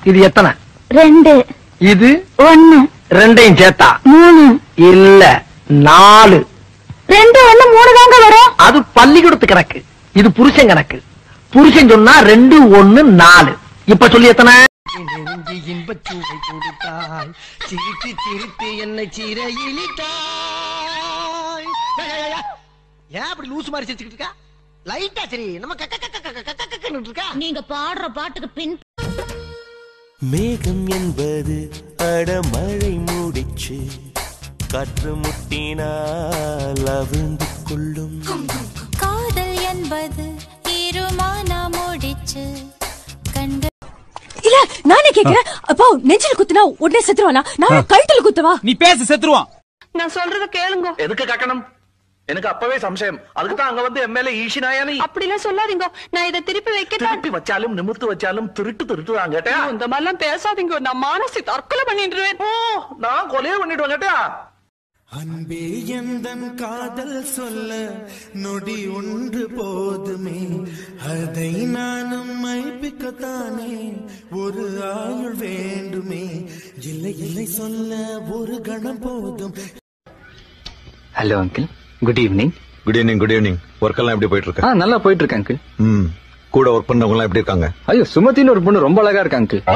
இது எத்தனை ரெண்டு இது ஒண்ணு ரெண்டையும் சேர்த்தா மூணு இல்ல நாலு ரெண்டு ஒண்ணு மூணு தாங்க வரும் அது பள்ளிக்கூடத்து கணக்கு இது புருஷன் கணக்கு புருஷன் சொன்னா ரெண்டு ஒண்ணு நாலு இப்ப சொல்லி எத்தனை இன்பச்சூவை கொடுத்தாய் சிரித்து சிரித்து என்னை சிறையிலிட்டாய் ஏன் அப்படி லூசு மாதிரி சிரிச்சுக்கிட்டு இருக்கா லைட்டா சரி நம்ம கக்க கக்க கக்க கக்க கக்கன்னு இருக்கா நீங்க பாடுற பாட்டுக்கு பின் மேகம் என்பது அடமழை மூடிச்சு காற்று முட்டினால் அவிழ்ந்து கொள்ளும் காதல் என்பது இருமானா முடிச்சு கண்கள் இல்ல நானே கேக்குறேன் அப்போ நெஞ்சில குத்துனா உடனே செத்துருவானா நான் கழுத்துல குத்துவா நீ பேசு செத்துருவான் நான் சொல்றத கேளுங்க எதுக்கு கக்கணும் எனக்கு அப்பவே சம்சயம் அதுக்கு தான் அங்க வந்து எம்எல்ஏ ஈஷினாயானி அப்படிலாம் சொல்லாதீங்க நான் இதை திருப்பி வைக்கத்தான் திருப்பி வச்சாலும் நிமிர்த்து வச்சாலும் திருட்டு திருட்டு தான் கேட்டா இந்த மாதிரிலாம் பேசாதீங்க நான் மானசி தற்கொலை பண்ணிடுவேன் ஓ நான் கொலையே பண்ணிடுவேன் கேட்டா அன்பே எந்தன் காதல் சொல்ல நொடி ஒன்று போதுமே அதை நானும் மைப்பிக்கத்தானே ஒரு ஆயுள் வேண்டுமே இல்லை இல்லை சொல்ல ஒரு கணம் போதும் hello uncle good evening good evening good evening work எல்லாம் எப்படி போயிட்டு ஆ இருக்கு நல்லா போயிட்டு இருக்கு அங்கிள் ம் கூட ஒர்க் பண்ணவங்க எல்லாம் எப்படி இருக்காங்க ஐயோ சுமதின்னு ஒரு பொண்ணு ரொம்ப அழகா இருக்கு அங்கிள்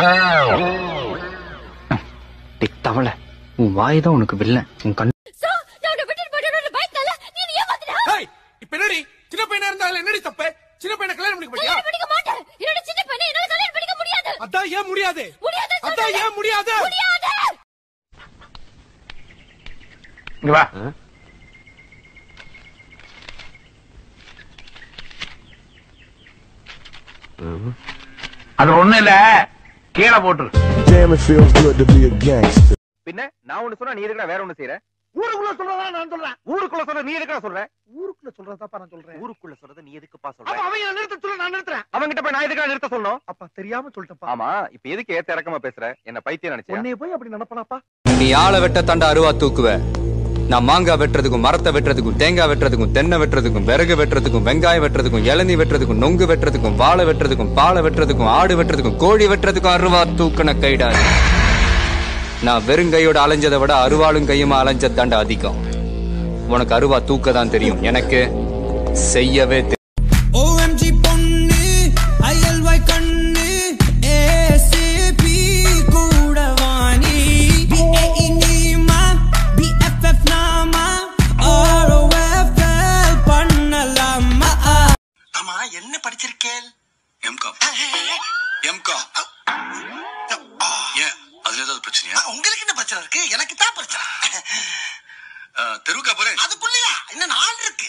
டேய், தவளை உன் வாய் தான் உனக்கு வில்ல உன் கண் ஏய், இப்ப என்னடி சின்ன பையனா இருந்தாலும் என்னடி தப்பு சின்ன பையனை கல்யாணம் பண்ணிக்க மாட்டியா அதான் ஏன் முடியாது அதான் ஏன் முடியாது இங்க வா அது ஒண்ணு இல்ல கீழே போட்டுரு Damn, it feels good to be a gangster. பின்ன நான் ஒண்ணு சொன்னா நீ எதுக்குடா வேற ஒண்ணு செய்யற ஊருக்குள்ள சொல்றதா நான் சொல்றேன் ஊருக்குள்ள சொல்ற நீ எதுக்குடா சொல்ற ஊருக்குள்ள சொல்றதாப்பா நான் சொல்றேன் ஊருக்குள்ள சொல்றத நீ எதுக்குப்பா சொல்ற அவங்க நிறுத்த சொல்ல நான் நிறுத்துறேன் அவங்க கிட்ட போய் நான் எதுக்குடா நிறுத்த சொல்லணும் அப்பா தெரியாம சொல்லிட்டப்பா ஆமா இப்ப எதுக்கு ஏத்த இறக்கமா பேசுற என்ன பைத்தியம் நினைச்சேன் உன்னை போய் அப்படி நினைப்பனாப்பா நீ ஆளை வெட்ட தண்ட அருவா தூக்குவ நான் மாங்காய் வெட்டுறதுக்கும் மரத்தை வெட்டுறதுக்கும் தேங்காய் வெட்டுறதுக்கும் தென்னை வெட்டுறதுக்கும் விறகு வெட்டுறதுக்கும் வெங்காயம் வெட்டுறதுக்கும் இளநீ வெட்டுறதுக்கும் நொங்கு வெட்டுறதுக்கும் வாழை வெட்டுறதுக்கும் பாலை வெட்டுறதுக்கும் ஆடு வெட்டுறதுக்கும் கோழி வெட்டுறதுக்கும் அருவா தூக்குன கைடாது நான் வெறுங்கையோட அலைஞ்சதை விட அருவாளும் கையுமா அலைஞ்சது தாண்டா அதிகம் உனக்கு அருவா தூக்க தான் தெரியும் எனக்கு செய்யவே தெரியும் ஓஎம்ஜி பொண்ணு ஐஎல்ஒய் கண்ணு ஏசிபி கூட வாணி பிஏஇ நீமா பிஎஃப்எஃப் நாமா ஆர்ஓஎஃப்எல் பண்ணலாமா ஆமா என்ன படிச்சிருக்கேன் எம்காம் எம்காம் ஏன் அதுல ஏதாவது பிரச்சனையா உங்களுக்கு என்ன பிரச்சனை இருக்கு எனக்கு தான் பிரச்சனை தெருவுக்கா போறேன் அதுக்குள்ளயா இன்னும் நாள் இருக்கு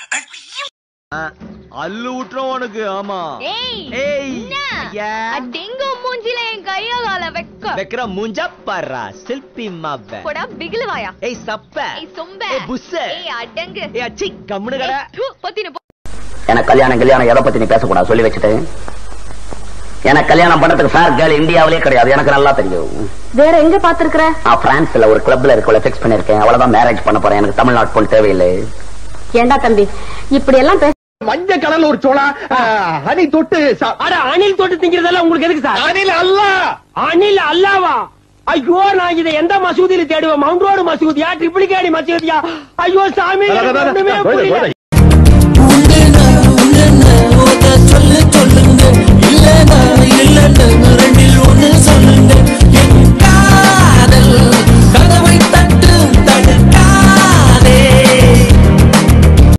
அல்லு விட்டுரும் உனக்கு ஆமா ஏய் டெங்கு மூஞ்சில என் கைய கால வெக்க வைக்கிற மூஞ்சா பாரா செல்பி மாவ போடா பிகிலுவாயா ஏய் சப்ப ஏய் சொம்ப ஏய் புஸ்ஸ ஏய் அடங்கு ஏய் அச்சி கம்முனு கடை ஏய், தூ, பத்தின போ. எனக்கு கல்யாணம் கல்யாணம் எதை பத்தி நீ பேசக்கூடாது சொல்லி வச்சுட்டேன் எனக்கு கல்யாணம் பண்றதுக்கு ஃபேர் கேர்ள் இந்தியாவிலே கிடையாது எனக்கு நல்லா தெரியும் வேற எங்க பாத்துருக்குற நான் பிரான்ஸ்ல ஒரு கிளப்ல இருக்கவள ஃபிக்ஸ் பண்ணிருக்கேன் அவ்வளவுதான் மேரேஜ் பண்ண போறேன் எனக்கு தமிழ்நாட்டு பொண்ணு தேவையில்லை ஏண்டா தம்பி இப்படி எல்லாம் பேச மஞ்ச கலர்ல ஒரு சோளா ஹனி தொட்டு அட அணில் தொட்டு திங்கிறதெல்லாம் உங்களுக்கு எதுக்கு சார் அணில் அல்ல அணில் அல்லாவா ஐயோ நான் இதை எந்த மசூதியில தேடுவேன் மவுண்ட் ரோடு மசூதியா ட்ரிபிளிகேடி மசூதியா ஐயோ சாமி எனக்கு ஒண்ணுமே புரியல.